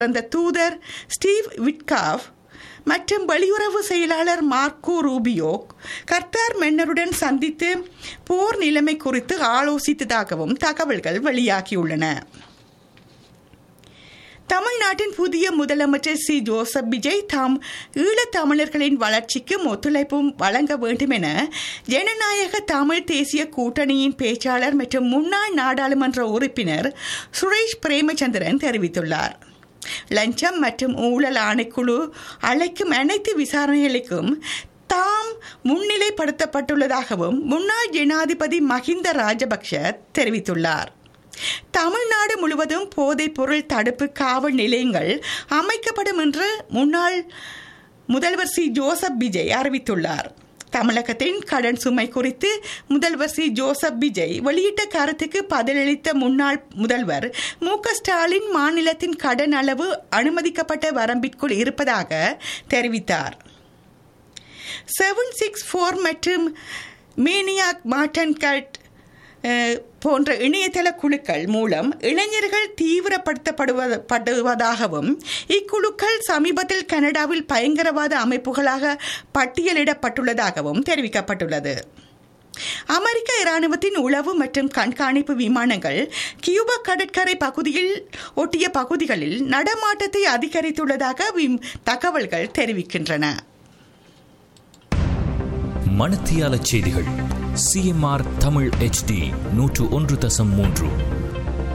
அந்த தூதர் ஸ்டீவ் விட்காவ் மற்றும் வெளியுறவு செயலாளர் மார்க்கோ ரூபியோ கர்த்தார் மன்னருடன் சந்தித்து போர் நிலைமை குறித்து ஆலோசித்ததாகவும் தகவல்கள் வெளியாகியுள்ளன தமிழ்நாட்டின் புதிய முதலமைச்சர் சி ஜோசப் விஜய் தாம் ஈழத்தமிழர்களின் வளர்ச்சிக்கும் ஒத்துழைப்பும் வழங்க வேண்டும் என ஜனநாயக தமிழ் தேசிய கூட்டணியின் பேச்சாளர் மற்றும் முன்னாள் நாடாளுமன்ற உறுப்பினர் சுரேஷ் பிரேமச்சந்திரன் தெரிவித்துள்ளார் லஞ்சம் மற்றும் ஊழல் ஆணைக்குழு அழைக்கும் அனைத்து விசாரணைகளுக்கும் தாம் முன்னிலைப்படுத்தப்பட்டுள்ளதாகவும் முன்னாள் ஜனாதிபதி மஹிந்த ராஜபக்ஷ தெரிவித்துள்ளார் தமிழ்நாடு முழுவதும் போதைப் பொருள் தடுப்பு காவல் நிலையங்கள் அமைக்கப்படும் என்று முன்னாள் முதல்வர் சி ஜோசப் விஜய் அறிவித்துள்ளார் தமிழகத்தின் கடன் சுமை குறித்து முதல்வர் சி ஜோசப் விஜய் வெளியிட்ட கருத்துக்கு பதிலளித்த முன்னாள் முதல்வர் மு ஸ்டாலின் மாநிலத்தின் கடன் அளவு அனுமதிக்கப்பட்ட வரம்பிற்குள் இருப்பதாக தெரிவித்தார் செவன் சிக்ஸ் ஃபோர் மற்றும் மீனியாக் மாட்டன் கட் போன்ற இணையதள குழுக்கள் மூலம் இளைஞர்கள் தீவிரப்படுத்தப்படுவதாகவும் இக்குழுக்கள் சமீபத்தில் கனடாவில் பயங்கரவாத அமைப்புகளாக பட்டியலிடப்பட்டுள்ளதாகவும் தெரிவிக்கப்பட்டுள்ளது அமெரிக்க இராணுவத்தின் உளவு மற்றும் கண்காணிப்பு விமானங்கள் கியூபா கடற்கரை பகுதியில் ஒட்டிய பகுதிகளில் நடமாட்டத்தை அதிகரித்துள்ளதாக தகவல்கள் தெரிவிக்கின்றன மணத்தியால செய்திகள் சிஎம்ஆர் தமிழ் ஹெச்டி நூற்று ஒன்று தசம் மூன்று